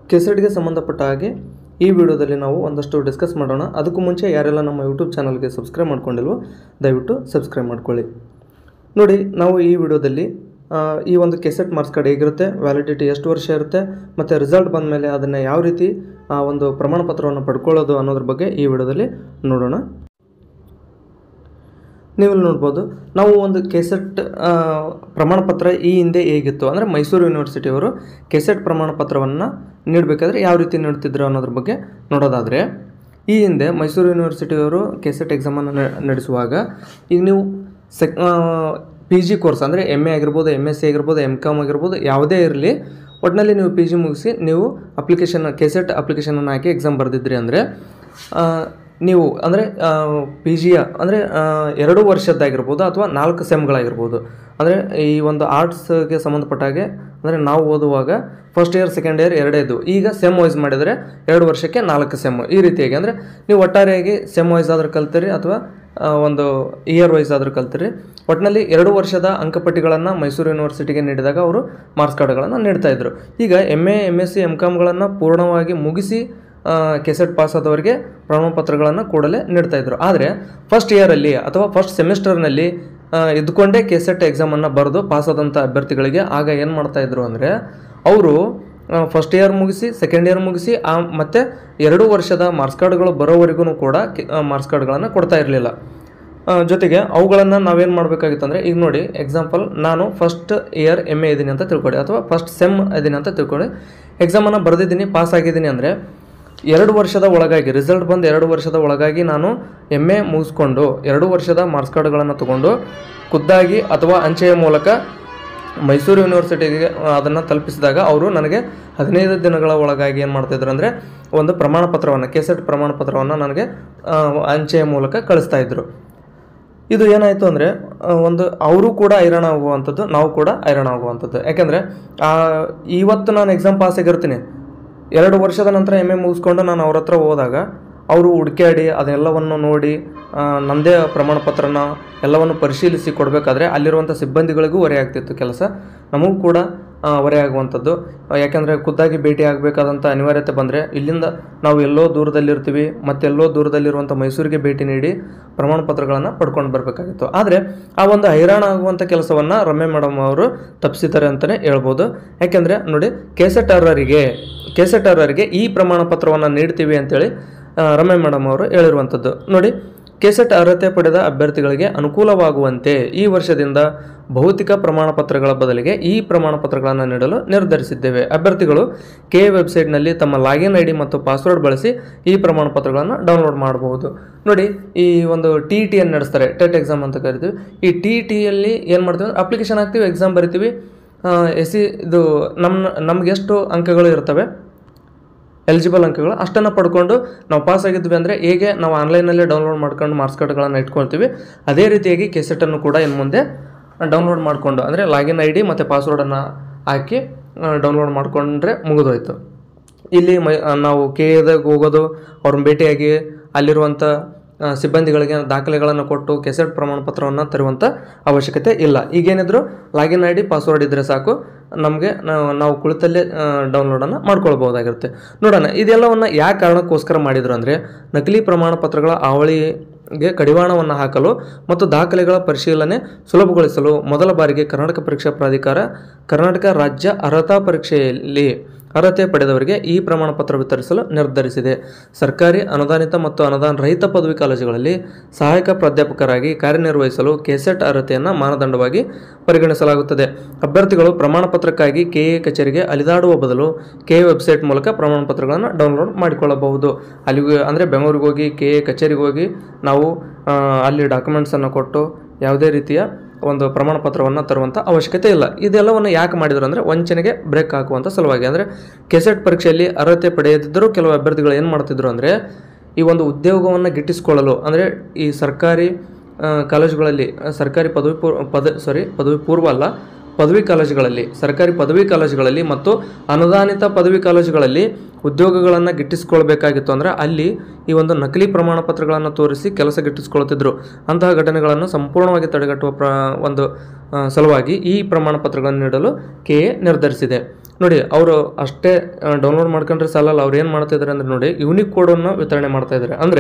ಕೆಸೆಟ್ಗೆ ಸಂಬಂಧಪಟ್ಟ ಹಾಗೆ ಈ ವಿಡಿಯೋದಲ್ಲಿ ನಾವು ಒಂದಷ್ಟು ಡಿಸ್ಕಸ್ ಮಾಡೋಣ ಅದಕ್ಕೂ ಮುಂಚೆ ಯಾರೆಲ್ಲ ನಮ್ಮ ಯೂಟ್ಯೂಬ್ ಚಾನಲ್ಗೆ ಸಬ್ಸ್ಕ್ರೈಬ್ ಮಾಡ್ಕೊಂಡಿಲ್ವೋ ದಯವಿಟ್ಟು ಸಬ್ಸ್ಕ್ರೈಬ್ ಮಾಡ್ಕೊಳ್ಳಿ ನೋಡಿ ನಾವು ಈ ವಿಡಿಯೋದಲ್ಲಿ ಆ, ಈ ಒಂದು ಕೆಸೆಟ್ ಮಾರ್ಕ್ಸ್ ಕಾರ್ಡ್ ಹೇಗಿರುತ್ತೆ ವ್ಯಾಲಿಡಿಟಿ ಎಷ್ಟು ವರ್ಷ ಇರುತ್ತೆ ಮತ್ತು ರಿಸಲ್ಟ್ ಬಂದ ಮೇಲೆ ಅದನ್ನು ಯಾವ ರೀತಿ ಆ ಒಂದು ಪ್ರಮಾಣ ಪತ್ರವನ್ನು ಪಡ್ಕೊಳ್ಳೋದು ಅನ್ನೋದ್ರ ಬಗ್ಗೆ ಈ ವಿಡಿಯೋದಲ್ಲಿ ನೋಡೋಣ ನೀವು ಇಲ್ಲಿ ನೋಡ್ಬೋದು ನಾವು ಒಂದು ಕೆಸೆಟ್ ಪ್ರಮಾಣ ಪತ್ರ ಈ ಹಿಂದೆ ಹೇಗಿತ್ತು ಅಂದರೆ ಮೈಸೂರು ಯೂನಿವರ್ಸಿಟಿಯವರು ಕೆಸೆಟ್ ಪ್ರಮಾಣ ಪತ್ರವನ್ನು ನೀಡಬೇಕಾದ್ರೆ ಯಾವ ರೀತಿ ನೀಡ್ತಿದ್ರು ಅನ್ನೋದ್ರ ಬಗ್ಗೆ ನೋಡೋದಾದರೆ ಈ ಹಿಂದೆ ಮೈಸೂರು ಯೂನಿವರ್ಸಿಟಿಯವರು ಕೆಸೆಟ್ ಎಕ್ಸಾಮನ್ನು ನಡೆಸುವಾಗ ಈಗ ನೀವು ಸೆಕ್ ಪಿ ಜಿ ಕೋರ್ಸ್ ಅಂದರೆ ಎಮ್ ಎ ಆಗಿರ್ಬೋದು ಎಮ್ ಎಸ್ ಸಿ ಆಗಿರ್ಬೋದು ಎಮ್ ಕಾಮ್ ಆಗಿರ್ಬೋದು ಯಾವುದೇ ಇರಲಿ ಒಟ್ಟಿನಲ್ಲಿ ನೀವು ಪಿ ಜಿ ಮುಗಿಸಿ ನೀವು ಅಪ್ಲಿಕೇಶನ್ ಕೆಸೆಟ್ ಅಪ್ಲಿಕೇಶನನ್ನು ಹಾಕಿ ಎಕ್ಸಾಮ್ ಬರೆದಿದ್ರಿ ಅಂದರೆ ನೀವು ಅಂದರೆ ಪಿ ಜಿಯ ಅಂದರೆ ಎರಡು ವರ್ಷದ್ದಾಗಿರ್ಬೋದು ಅಥವಾ ನಾಲ್ಕು ಸೆಮ್ಗಳಾಗಿರ್ಬೋದು ಅಂದರೆ ಈ ಒಂದು ಆರ್ಟ್ಸ್ಗೆ ಸಂಬಂಧಪಟ್ಟ ಹಾಗೆ ಅಂದರೆ ನಾವು ಓದುವಾಗ ಫಸ್ಟ್ ಇಯರ್ ಸೆಕೆಂಡ್ ಇಯರ್ ಎರಡೇ ಇದ್ದವು ಈಗ ಸೆಮ್ ವೈಸ್ ಮಾಡಿದರೆ ಎರಡು ವರ್ಷಕ್ಕೆ ನಾಲ್ಕು ಸೆಮ್ ಈ ರೀತಿಯಾಗಿ ಅಂದರೆ ನೀವು ಒಟ್ಟಾರೆಯಾಗಿ ಸೆಮ್ ವೈಸ್ ಆದರೂ ಕಲ್ತೀರಿ ಅಥವಾ ಆ, ಒಂದು ಇಯರ್ ವೈಸ್ ಆದರೂ ಕಲ್ತೀರಿ ಒಟ್ಟಿನಲ್ಲಿ ಎರಡು ವರ್ಷದ ಅಂಕಪಟ್ಟಿಗಳನ್ನು ಮೈಸೂರು ಯೂನಿವರ್ಸಿಟಿಗೆ ನೀಡಿದಾಗ ಅವರು ಮಾರ್ಕ್ಸ್ ಕಾರ್ಡ್ಗಳನ್ನು ನೀಡ್ತಾ ಇದ್ರು ಈಗ M A M S C M ಕಾಮ್ಗಳನ್ನು ಪೂರ್ಣವಾಗಿ ಮುಗಿಸಿ ಕೆಸೆಟ್ ಪಾಸ್ ಆದವರಿಗೆ ಪ್ರಮಾಣಪತ್ರಗಳನ್ನು ಕೂಡಲೇ ನೀಡ್ತಾ ಇದ್ರು ಆದರೆ ಫಸ್ಟ್ ಇಯರಲ್ಲಿ ಅಥವಾ ಫಸ್ಟ್ ಸೆಮಿಸ್ಟರ್ನಲ್ಲಿ ಇದ್ದುಕೊಂಡೇ ಕೆಸೆಟ್ ಎಕ್ಸಾಮನ್ನು ಬರೆದು ಪಾಸ್ ಆದಂಥ ಅಭ್ಯರ್ಥಿಗಳಿಗೆ ಆಗ ಏನು ಮಾಡ್ತಾ ಇದ್ರು ಅಂದರೆ ಅವರು ಫಸ್ಟ್ ಇಯರ್ ಮುಗಿಸಿ ಸೆಕೆಂಡ್ ಇಯರ್ ಮುಗಿಸಿ ಆ ಮತ್ತು ಎರಡು ವರ್ಷದ ಮಾರ್ಕ್ಸ್ ಕಾರ್ಡ್ಗಳು ಬರೋವರೆಗೂ ಕೂಡ ಮಾರ್ಕ್ಸ್ ಕಾರ್ಡ್ಗಳನ್ನು ಕೊಡ್ತಾ ಇರಲಿಲ್ಲ ಜೊತೆಗೆ ಅವುಗಳನ್ನು ನಾವೇನು ಮಾಡಬೇಕಾಗಿತ್ತು ಅಂದರೆ ಈಗ ನೋಡಿ ಎಕ್ಸಾಂಪಲ್ ನಾನು ಫಸ್ಟ್ ಇಯರ್ ಎಮ್ ಎ ಇದ್ದೀನಿ ಅಂತ ತಿಳ್ಕೊಳ್ಳಿ ಅಥವಾ ಫಸ್ಟ್ ಸೆಮ್ ಇದ್ದೀನಿ ಅಂತ ತಿಳ್ಕೊಳ್ಳಿ ಎಕ್ಸಾಮನ್ನು ಬರೆದಿದ್ದೀನಿ ಪಾಸ್ ಆಗಿದ್ದೀನಿ ಅಂದರೆ ಎರಡು ವರ್ಷದ ಒಳಗಾಗಿ ರಿಸಲ್ಟ್ ಬಂದು ಎರಡು ವರ್ಷದ ಒಳಗಾಗಿ ನಾನು ಎಮ್ ಎ ಮುಗಿಸ್ಕೊಂಡು ಎರಡು ವರ್ಷದ ಮಾರ್ಕ್ಸ್ ಕಾರ್ಡ್ಗಳನ್ನು ತಗೊಂಡು ಖುದ್ದಾಗಿ ಅಥವಾ ಅಂಚೆಯ ಮೂಲಕ ಮೈಸೂರು ಯೂನಿವರ್ಸಿಟಿಗೆ ಅದನ್ನು ತಲುಪಿಸಿದಾಗ ಅವರು ನನಗೆ ಹದಿನೈದು ದಿನಗಳ ಒಳಗಾಗಿ ಏನು ಮಾಡ್ತಾಯಿದ್ರು ಅಂದರೆ ಒಂದು ಪ್ರಮಾಣ ಪತ್ರವನ್ನು ಕೆಸೆಟ್ ಪ್ರಮಾಣ ಪತ್ರವನ್ನು ನನಗೆ ಆ, ಅಂಚೆಯ ಮೂಲಕ ಕಳಿಸ್ತಾ ಇದ್ರು ಇದು ಏನಾಯಿತು ಅಂದರೆ ಒಂದು ಅವರು ಕೂಡ ಹೈರಾಣ ಆಗುವಂಥದ್ದು ನಾವು ಕೂಡ ಹೈರಾಣ ಆಗುವಂಥದ್ದು ಯಾಕೆಂದರೆ ಇವತ್ತು ನಾನು ಎಕ್ಸಾಮ್ ಪಾಸ್ ಆಗಿರ್ತೀನಿ ಎರಡು ವರ್ಷದ ನಂತರ ಎಮ್ ಎ ಮುಗಿಸ್ಕೊಂಡು ನಾನು ಅವ್ರ ಹತ್ರ ಹೋದಾಗ ಅವರು ಹುಡುಕಾಡಿ ಅದೆಲ್ಲವನ್ನು ನೋಡಿ ಆ, ನಮ್ಮದೇ ಪ್ರಮಾಣ ಪತ್ರನ ಎಲ್ಲವನ್ನು ಪರಿಶೀಲಿಸಿ ಕೊಡಬೇಕಾದ್ರೆ ಅಲ್ಲಿರುವಂಥ ಸಿಬ್ಬಂದಿಗಳಿಗೂ ಹೊರೆ ಆಗ್ತಿತ್ತು ಕೆಲಸ ನಮಗೂ ಕೂಡ ಆ, ಹೊರೆ ಆಗುವಂಥದ್ದು ಯಾಕೆಂದರೆ ಖುದ್ದಾಗಿ ಭೇಟಿ ಆಗಬೇಕಾದಂಥ ಅನಿವಾರ್ಯತೆ ಬಂದರೆ ಇಲ್ಲಿಂದ ನಾವು ಎಲ್ಲೋ ದೂರದಲ್ಲಿರ್ತೀವಿ ಮತ್ತೆಲ್ಲೋ ದೂರದಲ್ಲಿರುವಂಥ ಮೈಸೂರಿಗೆ ಭೇಟಿ ನೀಡಿ ಪ್ರಮಾಣ ಪತ್ರಗಳನ್ನು ಪಡ್ಕೊಂಡು ಬರಬೇಕಾಗಿತ್ತು ಆದರೆ ಆ ಒಂದು ಹೈರಾಣ ಆಗುವಂಥ ಕೆಲಸವನ್ನು ರಮ್ಯ ಮೇಡಮ್ ಅವರು ತಪ್ಪಿಸಿದ್ದಾರೆ ಅಂತಲೇ ಹೇಳ್ಬೋದು ಯಾಕೆಂದರೆ ನೋಡಿ ಕೆಸೆಟ್ ಅರ್ಹರಿಗೆ ಕೆಸೆಟ್ ಅರ್ಹರಿಗೆ ಈ ಪ್ರಮಾಣ ಪತ್ರವನ್ನು ನೀಡ್ತೀವಿ ಅಂತೇಳಿ ಆ, ರಮ್ಯ ಮೇಡಮ್ ಅವರು ಹೇಳಿರುವಂಥದ್ದು ನೋಡಿ ಕೆಸೆಟ್ ಅರ್ಹತೆ ಪಡೆದ ಅಭ್ಯರ್ಥಿಗಳಿಗೆ ಅನುಕೂಲವಾಗುವಂತೆ ಈ ವರ್ಷದಿಂದ ಭೌತಿಕ ಪ್ರಮಾಣ ಪತ್ರಗಳ ಬದಲಿಗೆ ಈ ಪ್ರಮಾಣ ಪತ್ರಗಳನ್ನು ನೀಡಲು ನಿರ್ಧರಿಸಿದ್ದೇವೆ ಅಭ್ಯರ್ಥಿಗಳು ಕೆ ವೆಬ್ಸೈಟ್ನಲ್ಲಿ ತಮ್ಮ ಲಾಗಿನ್ ಐ ಡಿ ಮತ್ತು ಪಾಸ್ವರ್ಡ್ ಬಳಸಿ ಈ ಪ್ರಮಾಣ ಪತ್ರಗಳನ್ನು ಡೌನ್ಲೋಡ್ ಮಾಡಬಹುದು ನೋಡಿ ಈ ಒಂದು ಟಿ ಇ ಟಿಯನ್ನು ನಡೆಸ್ತಾರೆ ಟೆಟ್ ಎಕ್ಸಾಮ್ ಅಂತ ಕರಿತೀವಿ ಈ ಟಿ ಇ ಟಿಯಲ್ಲಿ ಏನು ಮಾಡ್ತೀವಿ ಅಂದ್ರೆ ಅಪ್ಲಿಕೇಶನ್ ಹಾಕ್ತೀವಿ ಎಕ್ಸಾಮ್ ಬರಿತೀವಿ ಎಸ್ ಸಿ ಇದು ನಮ್ಮ ನಮ್ಗೆ ಎಷ್ಟು ಅಂಕಗಳು ಇರ್ತವೆ ಎಲಿಜಿಬಲ್ ಅಂಕಗಳು ಅಷ್ಟನ್ನು ಪಡ್ಕೊಂಡು ನಾವು ಪಾಸ್ ಆಗಿದ್ವಿ ಅಂದರೆ ಹೇಗೆ ನಾವು ಆನ್ಲೈನಲ್ಲೇ ಡೌನ್ಲೋಡ್ ಮಾಡ್ಕೊಂಡು ಮಾರ್ಕ್ಸ್ ಕಾರ್ಡ್ಗಳನ್ನು ಇಟ್ಕೊಳ್ತೀವಿ ಅದೇ ರೀತಿಯಾಗಿ ಕೆಸೆಟನ್ನು ಕೂಡ ಇನ್ನು ಮುಂದೆ ಡೌನ್ಲೋಡ್ ಮಾಡಿಕೊಂಡು ಅಂದರೆ ಲಾಗಿನ್ ಐ ಡಿ ಮತ್ತು ಪಾಸ್ವರ್ಡನ್ನು ಹಾಕಿ ಡೌನ್ಲೋಡ್ ಮಾಡಿಕೊಂಡ್ರೆ ಮುಗಿದೋಯ್ತು ಇಲ್ಲಿ ಮೈ ನಾವು ಕೆ ಎದಾಗ ಹೋಗೋದು ಅವ್ರನ್ನ ಭೇಟಿಯಾಗಿ ಅಲ್ಲಿರುವಂಥ ಆ, ಸಿಬ್ಬಂದಿಗಳಿಗೆ ದಾಖಲೆಗಳನ್ನು ಕೊಟ್ಟು ಕೆಸೆಟ್ ಪ್ರಮಾಣ ಪತ್ರವನ್ನು ತರುವಂಥ ಅವಶ್ಯಕತೆ ಇಲ್ಲ ಈಗೇನಿದ್ರು ಲಾಗಿನ್ ಐ ಡಿ ಪಾಸ್ವರ್ಡ್ ಇದ್ದರೆ ಸಾಕು ನಮಗೆ ನಾವು ಕುಳಿತಲ್ಲೇ ಡೌನ್ಲೋಡನ್ನು ಮಾಡ್ಕೊಳ್ಬೋದಾಗಿರುತ್ತೆ ನೋಡೋಣ ಇದೆಲ್ಲವನ್ನು ಯಾವ ಕಾರಣಕ್ಕೋಸ್ಕರ ಮಾಡಿದರು ಅಂದರೆ ನಕಲಿ ಪ್ರಮಾಣ ಪತ್ರಗಳ ಹಾವಳಿಗೆ ಕಡಿವಾಣವನ್ನು ಹಾಕಲು ಮತ್ತು ದಾಖಲೆಗಳ ಪರಿಶೀಲನೆ ಸುಲಭಗೊಳಿಸಲು ಮೊದಲ ಬಾರಿಗೆ ಕರ್ನಾಟಕ ಪರೀಕ್ಷಾ ಪ್ರಾಧಿಕಾರ ಕರ್ನಾಟಕ ರಾಜ್ಯ ಅರ್ಹತಾ ಪರೀಕ್ಷೆಯಲ್ಲಿ ಅರ್ಹತೆ ಪಡೆದವರಿಗೆ ಈ ಪ್ರಮಾಣ ಪತ್ರ ವಿತರಿಸಲು ನಿರ್ಧರಿಸಿದೆ ಸರ್ಕಾರಿ ಅನುದಾನಿತ ಮತ್ತು ಅನುದಾನ ರಹಿತ ಪದವಿ ಕಾಲೇಜುಗಳಲ್ಲಿ ಸಹಾಯಕ ಪ್ರಾಧ್ಯಾಪಕರಾಗಿ ಕಾರ್ಯನಿರ್ವಹಿಸಲು ಕೆಸೆಟ್ ಅರ್ಹತೆಯನ್ನು ಮಾನದಂಡವಾಗಿ ಪರಿಗಣಿಸಲಾಗುತ್ತದೆ ಅಭ್ಯರ್ಥಿಗಳು ಪ್ರಮಾಣ ಪತ್ರಕ್ಕಾಗಿ ಕೆಎ ಕಚೇರಿಗೆ ಅಲಿದಾಡುವ ಬದಲು ಕೆ ವೆಬ್ಸೈಟ್ ಮೂಲಕ ಪ್ರಮಾಣ ಪತ್ರಗಳನ್ನು ಡೌನ್ಲೋಡ್ ಮಾಡಿಕೊಳ್ಳಬಹುದು ಅಲ್ಲಿಗೆ ಅಂದರೆ ಬೆಂಗಳೂರಿಗೆ ಹೋಗಿ ಕೆ ಎ ಕಚೇರಿಗೆ ಹೋಗಿ ನಾವು ಆ, ಅಲ್ಲಿ ಡಾಕ್ಯುಮೆಂಟ್ಸನ್ನು ಕೊಟ್ಟು ಯಾವುದೇ ರೀತಿಯ ಒಂದು ಪ್ರಮಾಣ ಪತ್ರವನ್ನು ತರುವಂಥ ಅವಶ್ಯಕತೆ ಇಲ್ಲ ಇದೆಲ್ಲವನ್ನು ಯಾಕೆ ಮಾಡಿದ್ರು ಅಂದರೆ ವಂಚನೆಗೆ ಬ್ರೇಕ್ ಹಾಕುವಂಥ ಸಲುವಾಗಿ ಅಂದರೆ ಕೆಸೆಟ್ ಪರೀಕ್ಷೆಯಲ್ಲಿ ಅರ್ಹತೆ ಪಡೆಯದಿದ್ದರೂ ಕೆಲವು ಅಭ್ಯರ್ಥಿಗಳು ಏನು ಮಾಡ್ತಿದ್ರು ಅಂದರೆ ಈ ಒಂದು ಉದ್ಯೋಗವನ್ನು ಗಿಟ್ಟಿಸಿಕೊಳ್ಳಲು ಅಂದರೆ ಈ ಸರ್ಕಾರಿ ಆ, ಕಾಲೇಜುಗಳಲ್ಲಿ ಆ, ಸರ್ಕಾರಿ ಪದವಿ ಪೂರ್ವ ಪದ ಸಾರಿ ಪದವಿ ಪೂರ್ವ ಅಲ್ಲ ಪದವಿ ಕಾಲೇಜುಗಳಲ್ಲಿ ಸರ್ಕಾರಿ ಪದವಿ ಕಾಲೇಜುಗಳಲ್ಲಿ ಮತ್ತು ಅನುದಾನಿತ ಪದವಿ ಕಾಲೇಜುಗಳಲ್ಲಿ ಉದ್ಯೋಗಗಳನ್ನು ಗಿಟ್ಟಿಸ್ಕೊಳ್ಬೇಕಾಗಿತ್ತು ಅಂದರೆ ಅಲ್ಲಿ ಈ ಒಂದು ನಕಲಿ ಪ್ರಮಾಣ ಪತ್ರಗಳನ್ನು ತೋರಿಸಿ ಕೆಲಸ ಗಿಟ್ಟಿಸ್ಕೊಳ್ತಿದ್ರು ಅಂತಹ ಘಟನೆಗಳನ್ನು ಸಂಪೂರ್ಣವಾಗಿ ತಡೆಗಟ್ಟುವ ಪ್ರ ಒಂದು ಆ, ಸಲುವಾಗಿ ಈ ಪ್ರಮಾಣ ಪತ್ರಗಳನ್ನು ನೀಡಲು ಕೆ ಎ ನಿರ್ಧರಿಸಿದೆ ನೋಡಿ ಅವರು ಅಷ್ಟೇ ಡೌನ್ಲೋಡ್ ಮಾಡ್ಕೊಂಡ್ರೆ ಸಾಲಲ್ಲ ಅವ್ರು ಏನು ಮಾಡ್ತಾ ಇದ್ದಾರೆ ಅಂದರೆ ನೋಡಿ ಯೂನಿಕ್ ಕೋಡನ್ನು ವಿತರಣೆ ಮಾಡ್ತಾ ಇದ್ದಾರೆ ಅಂದರೆ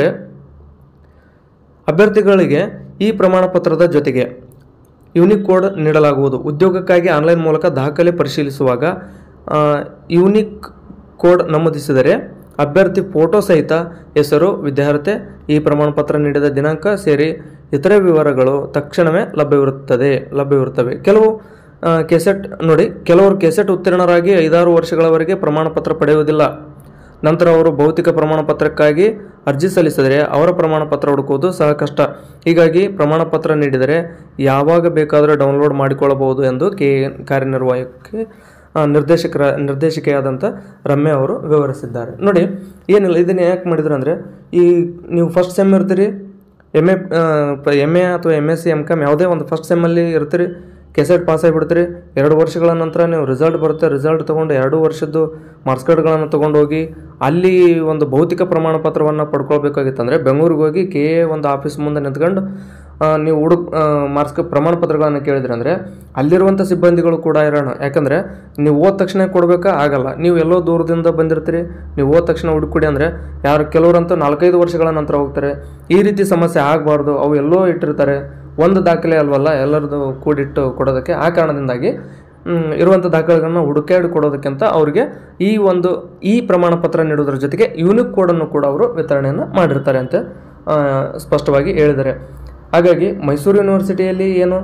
ಅಭ್ಯರ್ಥಿಗಳಿಗೆ ಈ ಪ್ರಮಾಣ ಪತ್ರದ ಜೊತೆಗೆ ಯೂನಿಕ್ ಕೋಡ್ ನೀಡಲಾಗುವುದು ಉದ್ಯೋಗಕ್ಕಾಗಿ ಆನ್ಲೈನ್ ಮೂಲಕ ದಾಖಲೆ ಪರಿಶೀಲಿಸುವಾಗ ಆ, ಯೂನಿಕ್ ಕೋಡ್ ನಮೂದಿಸಿದರೆ ಅಭ್ಯರ್ಥಿ ಫೋಟೋ ಸಹಿತ ಹೆಸರು ವಿದ್ಯಾರ್ಹತೆ ಈ ಪ್ರಮಾಣ ಪತ್ರ ನೀಡಿದ ದಿನಾಂಕ ಸೇರಿ ಇತರೆ ವಿವರಗಳು ತಕ್ಷಣವೇ ಲಭ್ಯವಿರುತ್ತದೆ ಲಭ್ಯವಿರುತ್ತವೆ ಕೆಲವು ಆ, ಕೆಸೆಟ್ ನೋಡಿ ಕೆಲವರು ಕೆಸೆಟ್ ಉತ್ತೀರ್ಣರಾಗಿ ಐದಾರು ವರ್ಷಗಳವರೆಗೆ ಪ್ರಮಾಣ ಪತ್ರ ಪಡೆಯುವುದಿಲ್ಲ ನಂತರ ಅವರು ಭೌತಿಕ ಪ್ರಮಾಣ ಪತ್ರಕ್ಕಾಗಿ ಅರ್ಜಿ ಸಲ್ಲಿಸಿದರೆ ಅವರ ಪ್ರಮಾಣ ಪತ್ರ ಹುಡುಕುವುದು ಸಹ ಕಷ್ಟ ಹೀಗಾಗಿ ಪ್ರಮಾಣ ಪತ್ರ ನೀಡಿದರೆ ಯಾವಾಗ ಬೇಕಾದರೂ ಡೌನ್ಲೋಡ್ ಮಾಡಿಕೊಳ್ಳಬಹುದು ಎಂದು ಕೆ ಕಾರ್ಯನಿರ್ವಾಹಕಿ ಆ, ನಿರ್ದೇಶಕರ ನಿರ್ದೇಶಕಿಯಾದಂಥ ರಮ್ಯಾ ಅವರು ವಿವರಿಸಿದ್ದಾರೆ ನೋಡಿ ಏನಿಲ್ಲ ಇದನ್ನು ಯಾಕೆ ಮಾಡಿದ್ರು ಅಂದರೆ ಈ ನೀವು ಫಸ್ಟ್ ಸೆಮ್ ಇರ್ತೀರಿ ಎಮ್ ಎ ಎಮ್ ಎ ಅಥವಾ M S C M com ಯಾವುದೇ ಒಂದು ಫಸ್ಟ್ ಸೆಮ್ಮಲ್ಲಿ ಇರ್ತೀರಿ ಕೆಸೆಟ್ ಪಾಸ್ ಆಗಿಬಿಡ್ತೀರಿ ಎರಡು ವರ್ಷಗಳ ನಂತರ ನೀವು ರಿಸಲ್ಟ್ ಬರುತ್ತೆ ರಿಸಲ್ಟ್ ತೊಗೊಂಡು ಎರಡು ವರ್ಷದ್ದು ಮಾರ್ಕ್ಸ್ ಕಾರ್ಡ್ಗಳನ್ನು ತೊಗೊಂಡು ಹೋಗಿ ಅಲ್ಲಿ ಒಂದು ಭೌತಿಕ ಪ್ರಮಾಣ ಪತ್ರವನ್ನು ಪಡ್ಕೊಳ್ಬೇಕಾಗಿತ್ತಂದರೆ ಬೆಂಗಳೂರಿಗೆ ಹೋಗಿ ಕೆ ಎ ಒಂದು ಆಫೀಸ್ ಮುಂದೆ ನಿಂತ್ಕೊಂಡು ಆ, ನೀವು ಹುಡುಕ್ ಮಾರ್ಕ್ಸ್ ಪ್ರಮಾಣ ಪತ್ರಗಳನ್ನು ಕೇಳಿದ್ರಿ ಅಂದರೆ ಅಲ್ಲಿರುವಂಥ ಸಿಬ್ಬಂದಿಗಳು ಕೂಡ ಇರೋಣ ಯಾಕಂದರೆ ನೀವು ಓದ ತಕ್ಷಣ ಕೊಡಬೇಕಾ ಆಗಲ್ಲ ನೀವು ಎಲ್ಲೋ ದೂರದಿಂದ ಬಂದಿರ್ತೀರಿ ನೀವು ಓದ ತಕ್ಷಣ ಹುಡುಕೊಡಿ ಅಂದರೆ ಯಾರು ಕೆಲವರಂತೂ ನಾಲ್ಕೈದು ವರ್ಷಗಳ ನಂತರ ಹೋಗ್ತಾರೆ ಈ ರೀತಿ ಸಮಸ್ಯೆ ಆಗಬಾರ್ದು ಅವು ಎಲ್ಲೋ ಇಟ್ಟಿರ್ತಾರೆ ಒಂದು ದಾಖಲೆ ಅಲ್ವಲ್ಲ ಎಲ್ಲರದು ಕೂಡಿಟ್ಟು ಕೊಡೋದಕ್ಕೆ ಆ ಕಾರಣದಿಂದಾಗಿ ಮ್, ಇರುವಂಥ ದಾಖಲೆಗಳನ್ನ ಹುಡುಕಾಡಿ ಕೊಡೋದಕ್ಕಿಂತ ಅವರಿಗೆ ಈ ಒಂದು ಈ ಪ್ರಮಾಣ ಪತ್ರ ನೀಡೋದ್ರ ಜೊತೆಗೆ ಯೂನಿಕ್ ಕೋಡನ್ನು ಕೂಡ ಅವರು ವಿತರಣೆಯನ್ನು ಮಾಡಿರ್ತಾರೆ ಅಂತ ಆ, ಸ್ಪಷ್ಟವಾಗಿ ಹೇಳಿದ್ದಾರೆ ಹಾಗಾಗಿ ಮೈಸೂರು ಯೂನಿವರ್ಸಿಟಿಯಲ್ಲಿ ಏನು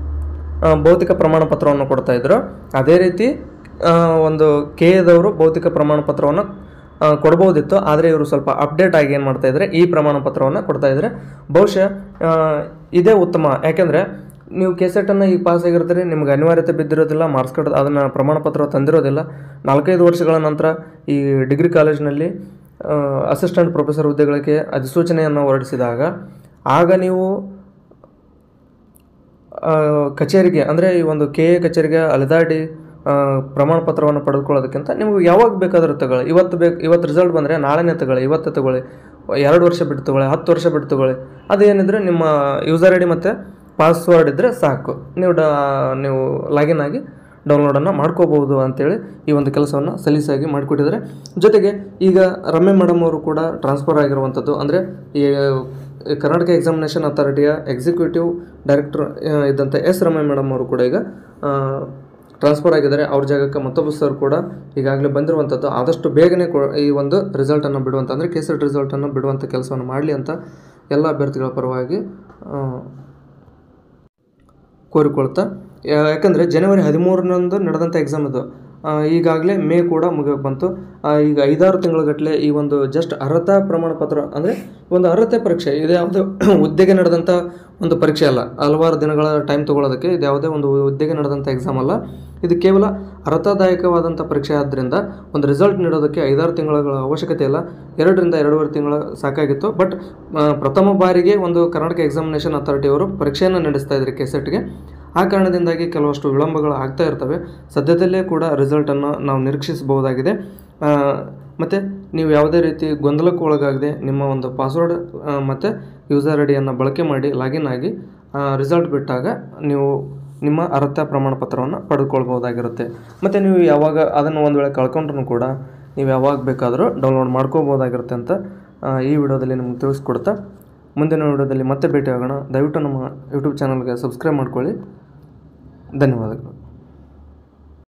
ಆ, ಭೌತಿಕ ಪ್ರಮಾಣ ಪತ್ರವನ್ನು ಕೊಡ್ತಾ ಇದ್ರು ಅದೇ ರೀತಿ ಆ, ಒಂದು ಕೆ ಎದವರು ಭೌತಿಕ ಪ್ರಮಾಣ ಪತ್ರವನ್ನು ಆ, ಕೊಡ್ಬೋದಿತ್ತು ಆದರೆ ಇವರು ಸ್ವಲ್ಪ ಅಪ್ಡೇಟ್ ಆಗಿ ಏನು ಮಾಡ್ತಾ ಇದ್ದಾರೆ ಈ ಪ್ರಮಾಣ ಪತ್ರವನ್ನು ಕೊಡ್ತಾ ಇದ್ದಾರೆ ಬಹುಶಃ ಆ, ಇದೇ ಉತ್ತಮ ಯಾಕೆಂದರೆ ನೀವು ಕೆಸೆಟನ್ನು ಈಗ ಪಾಸ್ ಆಗಿರ್ತೀರಿ ನಿಮ್ಗೆ ಅನಿವಾರ್ಯತೆ ಬಿದ್ದಿರೋದಿಲ್ಲ ಮಾರ್ಕ್ಸ್ ಕಾರ್ಡ್ ಅದನ್ನು ಪ್ರಮಾಣ ಪತ್ರ ತಂದಿರೋದಿಲ್ಲ ನಾಲ್ಕೈದು ವರ್ಷಗಳ ನಂತರ ಈ ಡಿಗ್ರಿ ಕಾಲೇಜಿನಲ್ಲಿ ಅಸಿಸ್ಟೆಂಟ್ ಪ್ರೊಫೆಸರ್ ಹುದ್ದೆಗಳಿಗೆ ಅಧಿಸೂಚನೆಯನ್ನು ಹೊರಡಿಸಿದಾಗ ಆಗ ನೀವು ಆ, ಕಚೇರಿಗೆ ಅಂದರೆ ಈ ಒಂದು ಕೆ ಎ ಕಚೇರಿಗೆ ಅಲೆದಾಡಿ ಆ, ಪ್ರಮಾಣ ಪತ್ರವನ್ನು ಪಡೆದುಕೊಳ್ಳೋದಕ್ಕಿಂತ ನಿಮಗೆ ಯಾವಾಗ ಬೇಕಾದರೂ ತಗೊಳ್ಳಿ ಇವತ್ತು ಬೇಕು ಇವತ್ತು ರಿಸಲ್ಟ್ ಬಂದರೆ ನಾಳೆನೇ ತಗೊಳ್ಳಿ ಇವತ್ತು ತಗೊಳ್ಳಿ ಎರಡು ವರ್ಷ ಬಿಟ್ಟು ತಗೊಳ್ಳಿ ಹತ್ತು ವರ್ಷ ಬಿಟ್ಟು ತಗೊಳ್ಳಿ ಅದೇನಿದ್ರೆ ನಿಮ್ಮ ಯೂಸರ್ ಐ ಡಿ ಮತ್ತು ಪಾಸ್ವರ್ಡ್ ಇದ್ದರೆ ಸಾಕು ನೀವು ಡ ನೀವು ಲಾಗಿನ್ ಆಗಿ ಡೌನ್ಲೋಡನ್ನು ಮಾಡ್ಕೋಬಹುದು ಅಂತೇಳಿ ಈ ಒಂದು ಕೆಲಸವನ್ನು ಸಲೀಸಾಗಿ ಮಾಡಿಕೊಟ್ಟಿದ್ದಾರೆ ಜೊತೆಗೆ ಈಗ ರಮ್ಯ ಮೇಡಮ್ ಅವರು ಕೂಡ ಟ್ರಾನ್ಸ್ಫರ್ ಆಗಿರುವಂಥದ್ದು ಅಂದರೆ ಈ ಈ ಕರ್ನಾಟಕ ಎಕ್ಸಾಮಿನೇಷನ್ ಅಥಾರಿಟಿಯ ಎಕ್ಸಿಕ್ಯೂಟಿವ್ ಡೈರೆಕ್ಟರ್ ಇದ್ದಂಥ ಎಸ್ ರಮ್ಯ ಮೇಡಮ್ ಅವರು ಕೂಡ ಈಗ ಟ್ರಾನ್ಸ್ಫರ್ ಆಗಿದ್ದಾರೆ ಅವ್ರ ಜಾಗಕ್ಕೆ ಮತ್ತೊಬ್ಬ ಸರ್ ಕೂಡ ಈಗಾಗಲೇ ಬಂದಿರುವಂಥದ್ದು ಆದಷ್ಟು ಬೇಗನೆ ಕೊ ಈ ಒಂದು ರಿಸಲ್ಟನ್ನು ಬಿಡುವಂಥ ಅಂದರೆ ಕೆಸೆಟ್ ರಿಸಲ್ಟನ್ನು ಬಿಡುವಂಥ ಕೆಲಸವನ್ನು ಮಾಡಲಿ ಅಂತ ಎಲ್ಲ ಅಭ್ಯರ್ಥಿಗಳ ಪರವಾಗಿ ಆ, ಕೋರಿಕೊಳ್ತಾ ಯಾ- ಯಾಕಂದರೆ ಜನವರಿ ಹದಿಮೂರರಂದು ನಡೆದಂಥ ಎಕ್ಸಾಮ್ ಇದು ಈಗಾಗಲೇ ಮೇ ಕೂಡ ಮುಗಿಯೋಕೆ ಬಂತು ಆ, ಈಗ ಐದಾರು ತಿಂಗಳಗಟ್ಟಲೆ ಈ ಒಂದು ಜಸ್ಟ್ ಅರ್ಹತಾ ಪ್ರಮಾಣ ಪತ್ರ ಅಂದರೆ ಒಂದು ಅರ್ಹತೆ ಪರೀಕ್ಷೆ ಇದು ಯಾವುದೇ ಹುದ್ದೆಗೆ ನಡೆದಂಥ ಒಂದು ಪರೀಕ್ಷೆ ಅಲ್ಲ ಹಲವಾರು ದಿನಗಳ ಟೈಮ್ ತೊಗೊಳೋದಕ್ಕೆ ಇದು ಯಾವುದೇ ಒಂದು ಹುದ್ದೆಗೆ ನಡೆದಂಥ ಎಕ್ಸಾಮ್ ಅಲ್ಲ ಇದು ಕೇವಲ ಅರ್ಥದಾಯಕವಾದಂಥ ಪರೀಕ್ಷೆ ಆದ್ದರಿಂದ ಒಂದು ರಿಸಲ್ಟ್ ನೀಡೋದಕ್ಕೆ ಐದಾರು ತಿಂಗಳ ಅವಶ್ಯಕತೆ ಇಲ್ಲ ಎರಡರಿಂದ ಎರಡೂವರೆ ತಿಂಗಳ ಸಾಕಾಗಿತ್ತು ಬಟ್ ಪ್ರಥಮ ಬಾರಿಗೆ ಒಂದು ಕರ್ನಾಟಕ ಎಕ್ಸಾಮಿನೇಷನ್ ಅಥಾರಿಟಿಯವರು ಪರೀಕ್ಷೆಯನ್ನು ನಡೆಸ್ತಾ ಇದ್ದಾರೆ ಕೆಸೆಟ್ಗೆ ಆ ಕಾರಣದಿಂದಾಗಿ ಕೆಲವಷ್ಟು ವಿಳಂಬಗಳು ಆಗ್ತಾ ಇರ್ತವೆ ಸದ್ಯದಲ್ಲೇ ಕೂಡ ರಿಸಲ್ಟನ್ನು ನಾವು ನಿರೀಕ್ಷಿಸಬಹುದಾಗಿದೆ ಮತ್ತು ನೀವು ಯಾವುದೇ ರೀತಿ ಗೊಂದಲಕ್ಕೆ ಒಳಗಾಗದೆ ನಿಮ್ಮ ಒಂದು ಪಾಸ್ವರ್ಡ್ ಮತ್ತು ಯೂಸರ್ ಐ ಡಿಯನ್ನು ಬಳಕೆ ಮಾಡಿ ಲಾಗಿನ್ ಆಗಿ ರಿಸಲ್ಟ್ ಬಿಟ್ಟಾಗ ನೀವು ನಿಮ್ಮ ಅರ್ಹತಾ ಪ್ರಮಾಣ ಪತ್ರವನ್ನು ಪಡೆದುಕೊಳ್ಬೋದಾಗಿರುತ್ತೆ ಮತ್ತು ನೀವು ಯಾವಾಗ ಅದನ್ನು ಒಂದು ವೇಳೆ ಕಳ್ಕೊಂಡ್ರೂ ಕೂಡ ನೀವು ಯಾವಾಗ ಬೇಕಾದರೂ ಡೌನ್ಲೋಡ್ ಮಾಡ್ಕೋಬೋದಾಗಿರುತ್ತೆ ಅಂತ ಆ, ಈ ವಿಡಿಯೋದಲ್ಲಿ ನಿಮ್ಗೆ ತಿಳಿಸ್ಕೊಡ್ತಾ ಮುಂದಿನ ವಿಡಿಯೋದಲ್ಲಿ ಮತ್ತೆ ಭೇಟಿ ಆಗೋಣ ದಯವಿಟ್ಟು ನಮ್ಮ ಯೂಟ್ಯೂಬ್ ಚಾನಲ್ಗೆ ಸಬ್ಸ್ಕ್ರೈಬ್ ಮಾಡ್ಕೊಳ್ಳಿ ಧನ್ಯವಾದಗಳು